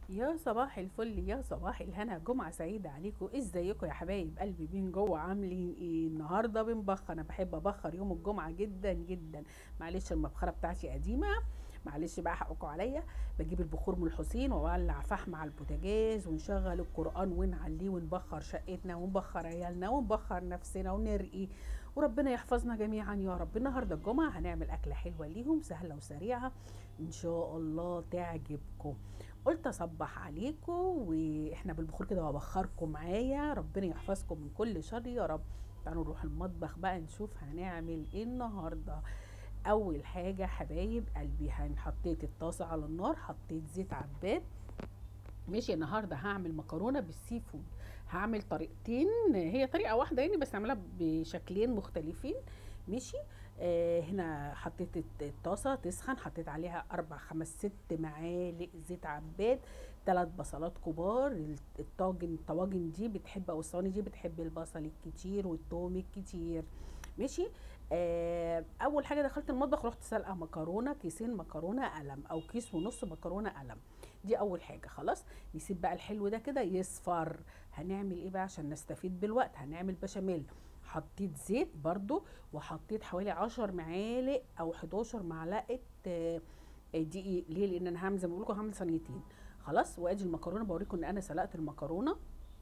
يا صباح الفل يا صباح الهنا جمعة سعيدة عليكم ازيكم يا حبايب قلبي مين جوه عاملين ايه النهارده بنبخر انا بحب ابخر يوم الجمعة جدا جدا معلش المبخرة بتاعتي قديمة معلش بقى حقكم عليا بجيب البخور من الحسين واولع فحم على البوتاجاز ونشغل القرآن ونعليه ونبخر شقتنا ونبخر عيالنا ونبخر نفسنا ونرقي وربنا يحفظنا جميعا يا رب النهارده الجمعة هنعمل أكلة حلوة ليهم سهلة وسريعة إن شاء الله تعجبكم قلت اصبح عليكم واحنا بالبخور كده وابخركم معايا ربنا يحفظكم من كل شر يا رب تعالوا نروح المطبخ بقى نشوف هنعمل ايه النهارده اول حاجه حبايب قلبي هن- حطيت الطاسه على النار حطيت زيت عباد ماشي النهارده هعمل مكرونه بالسي فود هعمل طريقتين هي طريقه واحده يعني بس هعملها بشكلين مختلفين ماشي آه هنا حطيت الت- الطاسه تسخن حطيت عليها اربع خمس ست معالق زيت عباد ثلاث بصلات كبار الت- الطاجن الطواجن دي بتحب او الصواني دي بتحب البصل الكتير والثوم الكتير ماشي آه اول حاجه دخلت المطبخ رحت سلقه مكرونه كيسين مكرونه قلم او كيس ونص مكرونه قلم دي اول حاجه خلاص نسيب بقى الحلو ده كده يصفر هنعمل ايه بقى عشان نستفيد بالوقت هنعمل بشاميل حطيت زيت برضو وحطيت حوالي 10 معالق او 11 معلقه آه، آه، دقيق ليه لان انا هعمل زي ما بقول لكم هعمل صينيتين خلاص وادي المكرونه بوريكم ان انا سلقت المكرونه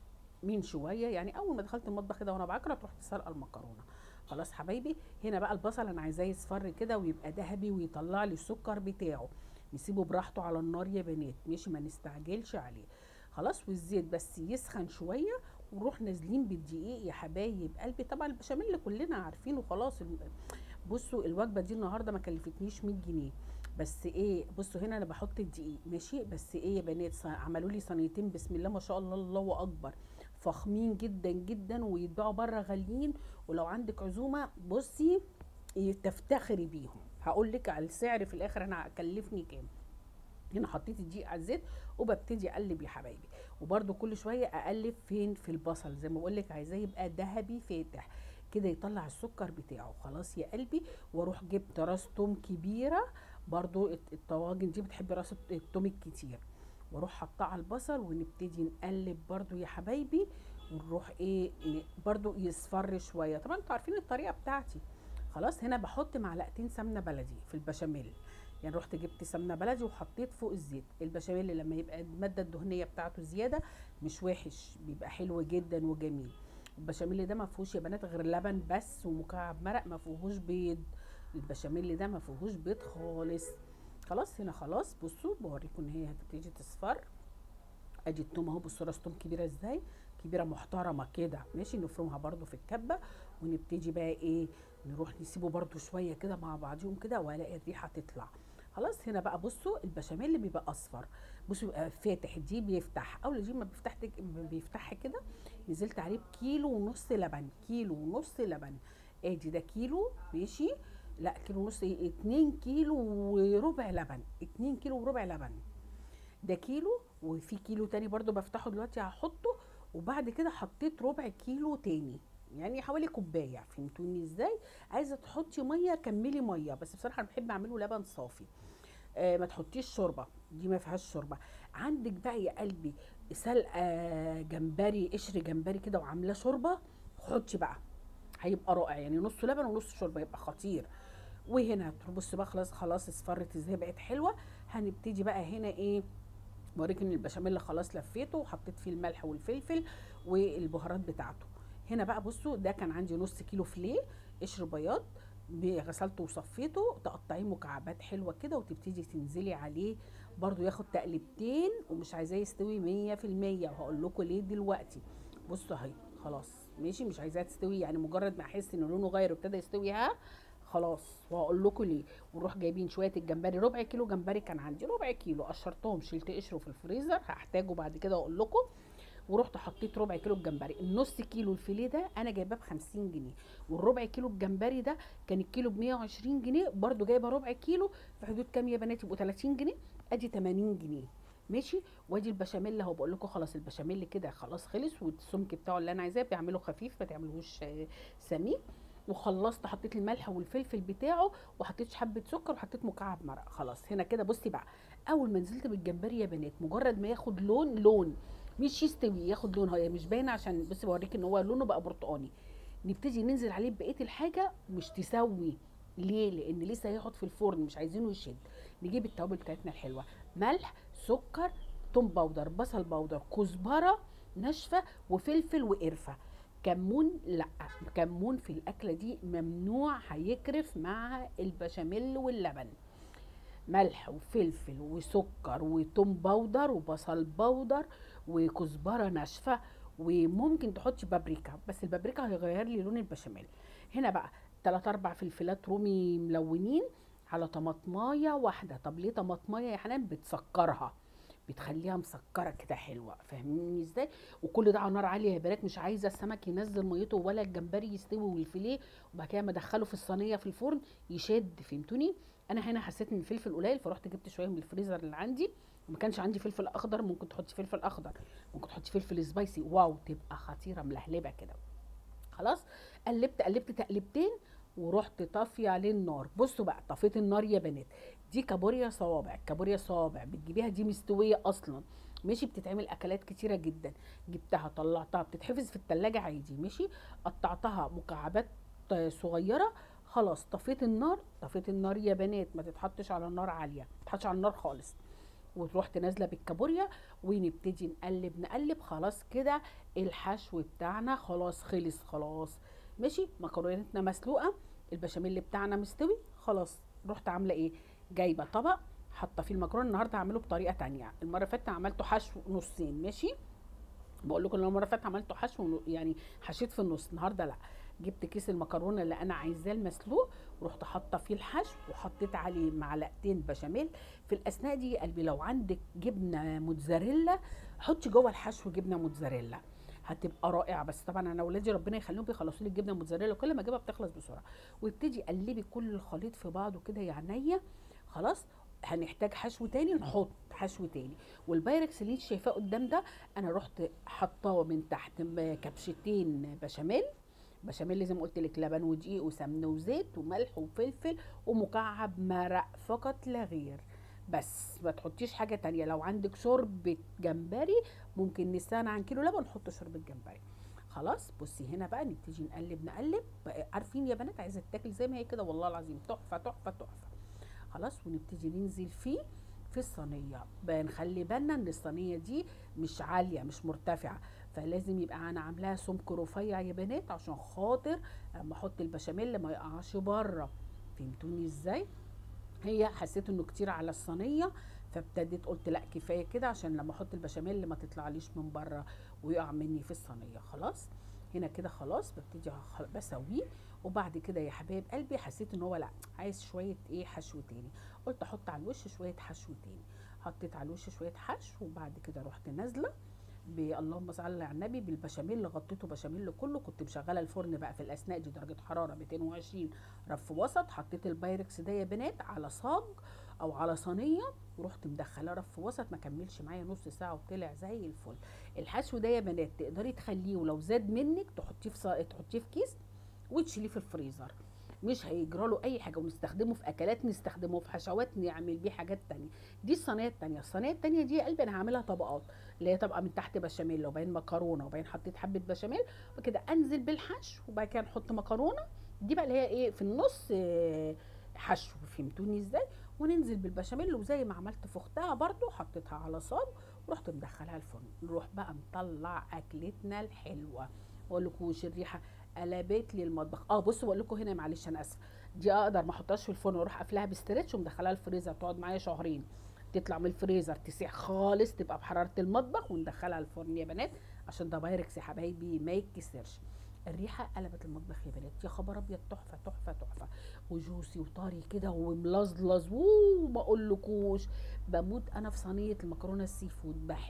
من شويه يعني اول ما دخلت المطبخ كده وانا بعكرت رحت سلقه المكرونه خلاص حبايبي هنا بقى البصل انا عايزاه يصفر كده ويبقى ذهبي ويطلع لي السكر بتاعه نسيبه براحته على النار يا بنات ماشي ما نستعجلش عليه خلاص والزيت بس يسخن شويه ونروح نازلين بالدقيق يا حبايب قلبي طبعا البشاميل اللي كلنا عارفينه خلاص الم- بصوا الوجبه دي النهارده ما كلفتنيش 100 جنيه بس ايه بصوا هنا انا بحط الدقيق ماشي بس ايه يا بنات ص- عملوا لي صينيتين بسم الله ما شاء الله الله اكبر فخمين جدا جدا ويتباعوا بره غاليين ولو عندك عزومه بصي إيه، تفتخري بيهم هقول لك على السعر في الاخر انا كلفني كام هنا حطيت الدقيق على الزيت وببتدي اقلب يا حبايبي وبرده كل شويه اقلب فين في البصل زي ما بقول لك عايزاه يبقى ذهبي فاتح كده يطلع السكر بتاعه خلاص يا قلبي واروح جبت راس توم كبيره برضو الت- الطواجن دي بتحب راس الت- التوم الكتير واروح حطها على البصل ونبتدي نقلب برضو يا حبايبي ونروح ايه ن- برضو يصفر شويه طبعا انتوا عارفين الطريقه بتاعتي خلاص هنا بحط معلقتين سمنه بلدي في البشاميل يعني رحت جبت سمنه بلدي وحطيت فوق الزيت البشاميل لما يبقى الماده الدهنيه بتاعته زياده مش وحش بيبقى حلو جدا وجميل البشاميل ده ما فيهوش يا بنات غير لبن بس ومكعب مرق ما فيهوش بيض البشاميل ده ما فيهوش بيض خالص خلاص هنا خلاص بصوا بوريكم ان هي هتبتدي تصفر ادي التوم اهو بصوا راس توم كبيره ازاي كبيره محترمه كده ماشي نفرمها برضو في الكبه ونبتدي بقى ايه نروح نسيبه برضو شويه كده مع بعضيهم كده والاقي الريحه تطلع خلاص هنا بقى بصوا البشاميل اللي بيبقى اصفر بصوا بيبقى فاتح دي بيفتح اول دي ما بيفتح بيفتح كده نزلت عليه بكيلو ونص لبن كيلو ونص لبن ادي ده كيلو ماشي لا كيلو ونص ايه اتنين كيلو وربع لبن اتنين كيلو وربع لبن ده كيلو وفي كيلو تاني برضو بفتحه دلوقتي هحطه وبعد كده حطيت ربع كيلو تاني يعني حوالي كوبايه فهمتوني ازاي عايزه تحطي ميه كملي ميه بس بصراحه انا بحب اعمله لبن صافي آه ما تحطيش شوربه دي ما فيهاش شوربه عندك بقى يا قلبي سلقه جمبري قشر جمبري كده وعاملاه شوربه حطي بقى هيبقى رائع يعني نص لبن ونص شوربه يبقى خطير وهنا بص بقى خلاص خلاص اصفرت ازاي بقت حلوه هنبتدي بقى هنا ايه بوريك ان البشاميل خلاص لفيته وحطيت فيه الملح والفلفل والبهارات بتاعته هنا بقى بصوا ده كان عندي نص كيلو فيليه قشر بياض غسلته وصفيته تقطعيه مكعبات حلوه كده وتبتدي تنزلي عليه برضو ياخد تقلبتين ومش عايزاه يستوي مية في المية وهقول لكم ليه دلوقتي بصوا اهي خلاص ماشي مش عايزاه تستوي يعني مجرد ما احس ان لونه غير وابتدى يستوي ها خلاص وهقول لكم ليه ونروح جايبين شويه الجمبري ربع كيلو جمبري كان عندي ربع كيلو قشرتهم شلت قشره في الفريزر هحتاجه بعد كده اقول لكم ورحت حطيت ربع كيلو الجمبري النص كيلو الفيليه ده انا جايباه ب 50 جنيه والربع كيلو الجمبري ده كان الكيلو ب 120 جنيه برده جايبه ربع كيلو في حدود كام يا بنات يبقوا 30 جنيه ادي 80 جنيه ماشي وادي البشاميل اهو بقول لكم خلاص البشاميل كده خلاص خلص والسمك بتاعه اللي انا عايزاه بيعمله خفيف ما تعملوش آه، سميك وخلصت حطيت الملح والفلفل بتاعه وحطيت حبه سكر وحطيت مكعب مرق خلاص هنا كده بصي بقى اول ما نزلت بالجمبري يا بنات مجرد ما ياخد لون لون مش يستوي ياخد لون هي مش باينه عشان بس بوريك ان هو لونه بقى برتقاني نبتدي ننزل عليه بقيه الحاجه مش تسوي ليه لان لسه هيقعد في الفرن مش عايزينه يشد نجيب التوابل بتاعتنا الحلوه ملح سكر توم باودر بصل باودر كزبره ناشفه وفلفل وقرفه كمون لا كمون في الاكله دي ممنوع هيكرف مع البشاميل واللبن ملح وفلفل وسكر وتوم باودر وبصل باودر وكزبره ناشفه وممكن تحطي بابريكا بس البابريكا هيغير لي لون البشاميل هنا بقى تلات اربع فلفلات رومي ملونين على طماطمايه واحده طب ليه طماطمايه يا حنان بتسكرها بتخليها مسكره كده حلوه فاهميني ازاي وكل ده على نار عاليه يا بنات مش عايزه السمك ينزل ميته ولا الجمبري يستوي والفيليه وبعد كده ما ادخله في الصينيه في الفرن يشد فهمتوني انا هنا حسيت ان الفلفل قليل فرحت جبت شويه من الفريزر اللي عندي وما كانش عندي فلفل اخضر ممكن تحطي فلفل اخضر ممكن تحطي فلفل سبايسي واو تبقى خطيره ملهلبه كده خلاص قلبت قلبت تقلبتين ورحت طافيه عليه النار بصوا بقى طفيت النار يا بنات دي كابوريا صوابع كابوريا صوابع بتجيبيها دي مستويه اصلا ماشي بتتعمل اكلات كتيره جدا جبتها طلعتها بتتحفظ في التلاجة عادي ماشي قطعتها مكعبات صغيره خلاص طفيت النار طفيت النار يا بنات ما تتحطش على النار عاليه ما تتحطش على النار خالص وتروح نازله بالكابوريا ونبتدي نقلب نقلب خلاص كده الحشو بتاعنا خلاص خلص خلاص ماشي مكرونتنا مسلوقه البشاميل بتاعنا مستوي خلاص رحت عامله ايه جايبه طبق حاطه فيه المكرونه النهارده هعمله بطريقه تانية المره اللي فاتت عملته حشو نصين ماشي بقول لكم المره اللي فاتت عملته حشو يعني حشيت في النص النهارده لا جبت كيس المكرونه اللي انا عايزاه المسلوق ورحت حاطه فيه الحشو وحطيت عليه معلقتين بشاميل في الاثناء دي يا قلبي لو عندك جبنه موتزاريلا حطي جوه الحشو جبنه موتزاريلا هتبقى رائعه بس طبعا انا اولادي ربنا يخليهم بيخلصوا لي الجبنه موتزاريلا كل ما اجيبها بتخلص بسرعه وابتدي قلبي كل الخليط في بعضه كده يا عينيا خلاص هنحتاج حشو تاني نحط حشو تاني والبايركس اللي انت شايفاه قدام ده انا رحت حطاه من تحت كبشتين بشاميل بشاميل زي ما قلت لك لبن ودقيق وسمنه وزيت وملح وفلفل ومكعب مرق فقط لا غير بس ما تحطيش حاجه تانية لو عندك شوربه جمبري ممكن نستغنى عن كيلو لبن نحط شوربه جمبري خلاص بصي هنا بقى نبتدي نقلب نقلب عارفين يا بنات عايزه تاكل زي ما هي كده والله العظيم تحفه تحفه تحفه خلاص ونبتدي ننزل فيه في الصينيه بنخلي بالنا ان الصينيه دي مش عاليه مش مرتفعه فلازم يبقى انا عاملاها سمك رفيع يا بنات عشان خاطر اما احط البشاميل ما يقعش بره فهمتوني ازاي هي حسيت انه كتير على الصينيه فابتديت قلت لا كفايه كده عشان لما احط البشاميل ما تطلعليش من بره ويقع مني في الصينيه خلاص هنا كده خلاص ببتدي بسويه وبعد كده يا حبايب قلبي حسيت ان هو لا عايز شويه ايه حشو تاني قلت احط على الوش شويه حشو تاني حطيت على الوش شويه حشو وبعد كده رحت نازله اللهم صل على النبي بالبشاميل اللي غطيته بشاميل كله كنت مشغله الفرن بقى في الاثناء دي درجه حراره 220 رف وسط حطيت البايركس ده يا بنات على صاج او على صينيه ورحت مدخلاه رف وسط ما كملش معايا نص ساعه وطلع زي الفل الحشو ده يا بنات تقدري تخليه ولو زاد منك تحطيه في صا... تحطيه في كيس وتشيليه في الفريزر مش هيجرى له اي حاجه ونستخدمه في اكلات نستخدمه في حشوات نعمل بيه حاجات تانية دي الصينيه التانية الصينيه التانية دي يا قلبي انا هعملها طبقات اللي هي طبقه من تحت بشاميل وبعدين مكرونه وبعدين حطيت حبه بشاميل وكده انزل بالحشو وبعد كده نحط مكرونه دي بقى اللي هي ايه في النص حشو فهمتوني ازاي وننزل بالبشاميل وزي ما عملت في اختها برده حطيتها على صاج ورحت مدخلها الفرن نروح بقى نطلع اكلتنا الحلوه اقول لكم الريحه قلبت لي المطبخ اه بصوا بقول لكم هنا معلش انا اسفه دي اقدر ما احطهاش في الفرن واروح قافلاها بستريتش ومدخلها الفريزر تقعد معايا شهرين تطلع من الفريزر تسيح خالص تبقى بحراره المطبخ وندخلها الفرن يا بنات عشان ده بايركس يا حبايبي ما يتكسرش الريحه قلبت المطبخ يا بنات يا خبر ابيض تحفه تحفه تحفه وجوسي وطري كده وملزلز وما اقولكوش بموت انا في صينيه المكرونه السي فود بحب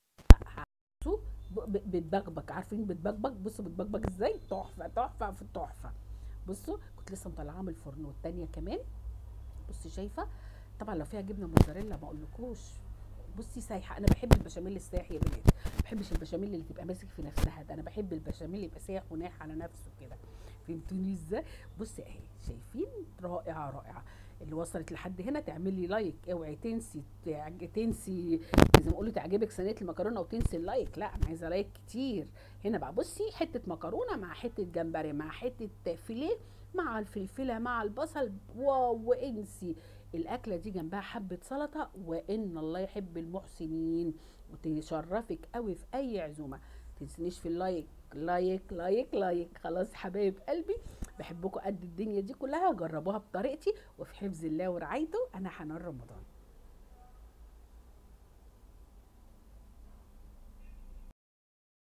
بتبكبك عارفين بتبكبك بصوا بتبكبك ازاي تحفه تحفه في التحفه بصوا كنت لسه مطلعاها من الفرن والتانيه كمان بصي شايفه طبعا لو فيها جبنه موتزاريلا ما اقولكوش بصي سايحه انا بحب البشاميل السايح يا بنات ما بحبش البشاميل اللي تبقى ماسك في نفسها ده انا بحب البشاميل يبقى سايح وناح على نفسه كده فهمتوني ازاي بصي اهي شايفين رائعه رائعه اللي وصلت لحد هنا تعملي لايك اوعي تنسي تعج- تنسي زي ما بيقولوا تعجبك صينيه المكرونه وتنسي اللايك لا انا عايزه لايك كتير هنا بقى بصي حته مكرونه مع حته جمبري مع حته فيليه مع الفلفله مع البصل واو وانسي الاكله دي جنبها حبه سلطه وان الله يحب المحسنين وتشرفك قوي في اي عزومه تنسنيش في اللايك لايك لايك لايك خلاص حبايب قلبي بحبكم قد الدنيا دي كلها جربوها بطريقتي وفي حفظ الله ورعايته انا حنان رمضان